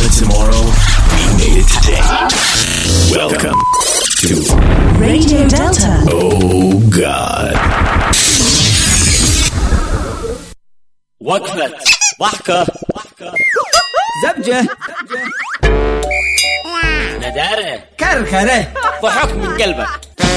wanted tomorrow, we made it today. Welcome to Radio Delta. Oh God. وقفة ضحكة زبجة ندارة كركرة ضحك من قلبك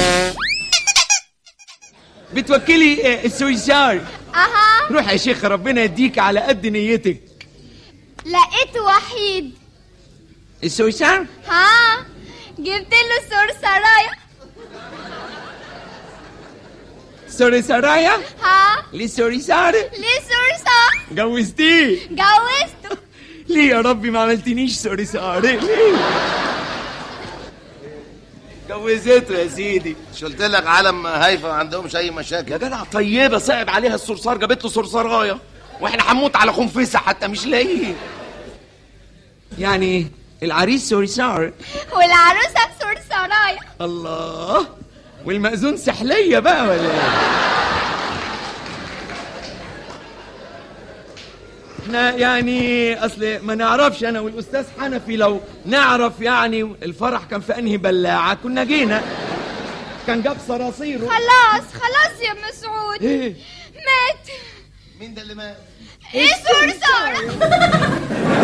بتوكلي آه، السويسار اها روح يا شيخ ربنا يديك على قد نيتك لقيت وحيد السويسار ها جبت له سور سرايا سوري سرايا ها ليه سوري سار ليه سور سار جوزتيه جوزته ليه يا ربي ما عملتنيش سوري سار ليه جوزته يا سيدي مش قلت لك عالم هايفه ما عندهمش اي مشاكل يا جدع طيبه صعب عليها الصرصار جابت له صرصرايه واحنا هنموت على خنفسه حتى مش لاقيين يعني العريس سوري سار والعروسه سور سرايا الله والمأذون سحلية بقى ولا ايه؟ احنا يعني اصل ما نعرفش انا والاستاذ حنفي لو نعرف يعني الفرح كان في انهي بلاعه كنا جينا كان جاب صراصيره خلاص خلاص يا مسعود ايه مات مين ده اللي مات ايه سور سار